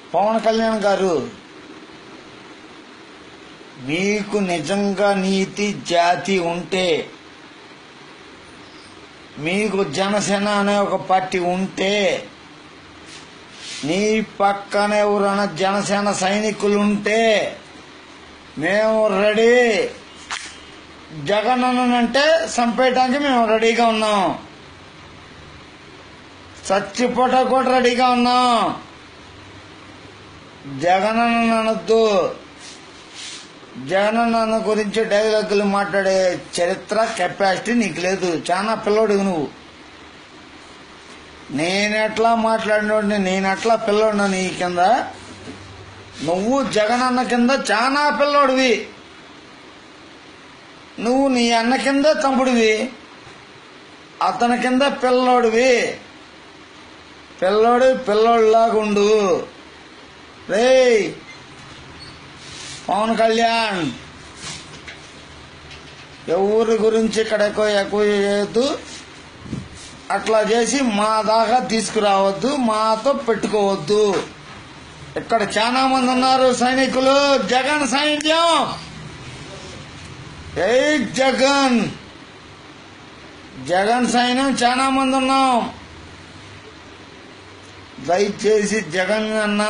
పవన్ కళ్యాణ్ గారు మీకు నిజంగా నీతి జాతి ఉంటే మీకు జనసేన అనే ఒక పార్టీ ఉంటే నీ పక్కన ఎవరైనా జనసేన సైనికులు ఉంటే మేము రెడీ జగన్ అంటే చంపేయటానికి మేము రెడీగా ఉన్నాం చచ్చిపోట కూడా రెడీగా ఉన్నాం జగన్ అన్న అనొద్దు జగన్ అన్న గురించి డైలాగులు మాట్లాడే చరిత్ర కెపాసిటీ నీకు లేదు చాలా పిల్లోడివి నువ్వు నేనెట్లా మాట్లాడినోడిని నేనెట్లా పిల్లోడినా నీ కింద నువ్వు జగన్ అన్న కింద చాలా పిల్లోడివి నువ్వు నీ అన్న కింద తమ్ముడివి అతని కింద పిల్లోడివి పిల్లోడు పిల్లోడిలాగుండు రేయ్ పవన్ కళ్యాణ్ ఎవరి గురించి ఇక్కడ ఎక్కువ ఎక్కువ చేయొద్దు అట్లా చేసి మా దాకా తీసుకురావద్దు మాతో పెట్టుకోవద్దు ఇక్కడ చాలా మంది ఉన్నారు సైనికులు జగన్ సైన్యం ఏ జగన్ జగన్ సైన్యం చాలా మంది ఉన్నాం దయచేసి జగన్ అన్న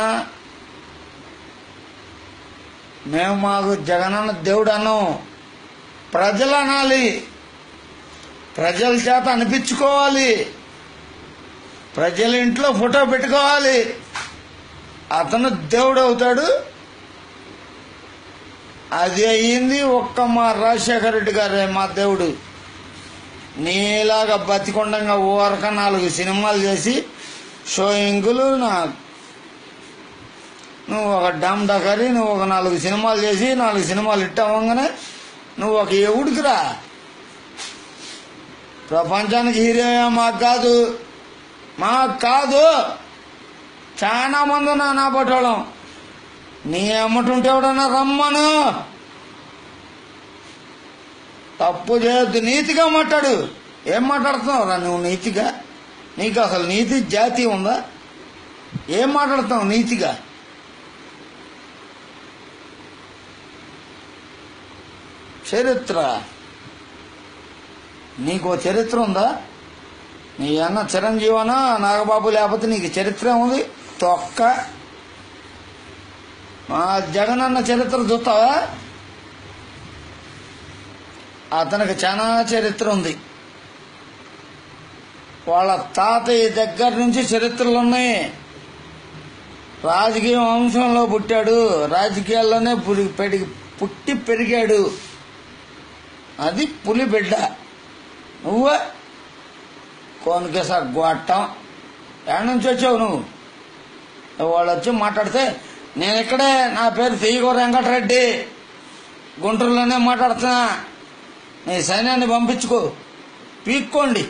మేము మాకు జగన్ అన్న దేవుడు అన్నాం ప్రజలు అనాలి ప్రజల చేత అనిపించుకోవాలి ప్రజల ఇంట్లో ఫోటో పెట్టుకోవాలి అతను దేవుడు అవుతాడు అది అయ్యింది ఒక్క మా రాజశేఖర రెడ్డి గారే మా దేవుడు నీలాగా బతికొండంగా ఊరక నాలుగు సినిమాలు చేసి షోయింగులు నా నువ్వు ఒక డమ్ డకరి నువ్వు ఒక నాలుగు సినిమాలు చేసి నాలుగు సినిమాలు ఇట్టవంగానే నువ్వు ఒక ఎవడికిరా ప్రపంచానికి హీరో మాకు కాదు మాకు కాదు చాలా మంది ఉన్నా నా పట్టోళం నీ అమ్మటుంటే ఎవడన్నా రమ్మను తప్పు చేయొద్దు నీతిగా మాట్లాడు ఏం మాట్లాడుతున్నావు రా నువ్వు నీతిగా నీకు అసలు నీతి జాతి ఉందా ఏం మాట్లాడుతున్నావు నీతిగా చరిత్ర నీకు చరిత్ర ఉందా నీ అన్న చిరంజీవన నాగబాబు లేకపోతే నీకు చరిత్ర ఉంది తొక్క మా జగన్ అన్న చరిత్ర చూస్తావా అతనికి చాలా చరిత్ర ఉంది వాళ్ళ తాతయ్య దగ్గర నుంచి చరిత్రలు ఉన్నాయి రాజకీయ వంశంలో పుట్టాడు రాజకీయాల్లోనే పురి- పెరిగి పుట్టి పెరిగాడు అది పులి బిడ్డ నువ్వే కోనికేసా గొట్టం ఎక్కడి నుంచి వచ్చావు నువ్వు వాళ్ళు వచ్చి మాట్లాడితే నేను ఇక్కడే నా పేరు తీయగూర వెంకటరెడ్డి గుంటూరులోనే మాట్లాడుతున్నా నీ సైన్యాన్ని పంపించుకో పీక్కోండి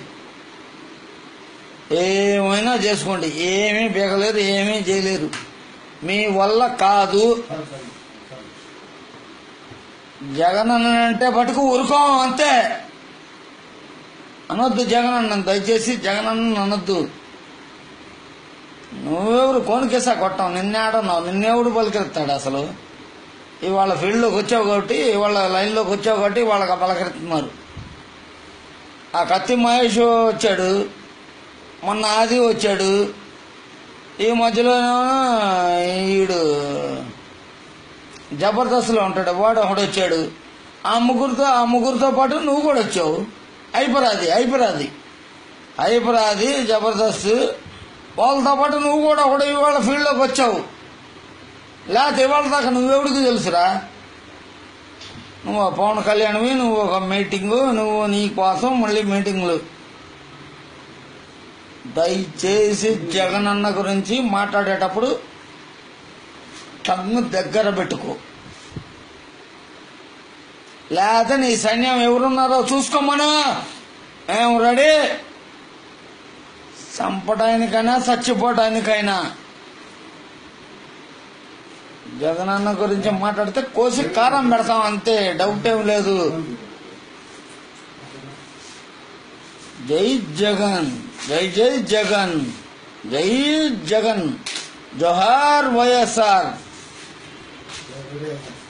ఏమైనా చేసుకోండి ఏమీ బీగలేరు ఏమీ చేయలేరు మీ వల్ల కాదు జగన్ అన్న అంటే పట్టుకు ఊరుకోం అంతే అనొద్దు జగన్ అన్న దయచేసి జగన్ అన్న అనొద్దు నువ్వెవరు కోనికేసా కొట్టావు నిన్నేడన్నావు నిన్నెవడు పలికెత్తాడు అసలు ఇవాళ ఫీల్డ్లోకి వచ్చావు కాబట్టి ఇవాళ లైన్లోకి వచ్చావు కాబట్టి వాళ్ళకి పలకెత్తున్నారు ఆ కత్తి మహేష్ వచ్చాడు మొన్న ఆది వచ్చాడు ఈ మధ్యలో ఈడు జబర్దస్త్లో ఉంటాడు వాడు ఒకడు వచ్చాడు ఆ ముగ్గురితో ఆ ముగ్గురితో పాటు నువ్వు కూడా వచ్చావు అయిపోరాది అయిపోరాది అయిపోరాది జబర్దస్త్ వాళ్ళతో పాటు నువ్వు కూడా ఒకడు ఇవాళ ఫీల్డ్లోకి వచ్చావు లేకపోతే ఇవాళ దాకా నువ్వెవడికి తెలుసురా నువ్వు ఆ పవన్ కళ్యాణ్వి నువ్వు ఒక మీటింగు నువ్వు నీ కోసం మళ్ళీ మీటింగ్లు దయచేసి జగన్ అన్న గురించి మాట్లాడేటప్పుడు టంగు దగ్గర పెట్టుకో లేకపోతే నీ సైన్యం ఎవరున్నారో చూసుకోమను మేము రెడీ చంపడానికైనా చచ్చిపోవడానికైనా జగనన్న గురించి మాట్లాడితే కోసి కారం పెడతాం అంతే డౌట్ ఏం లేదు జై జగన్ జై జై జగన్ జై జగన్ జోహార్ వైఎస్ఆర్ ఎవరే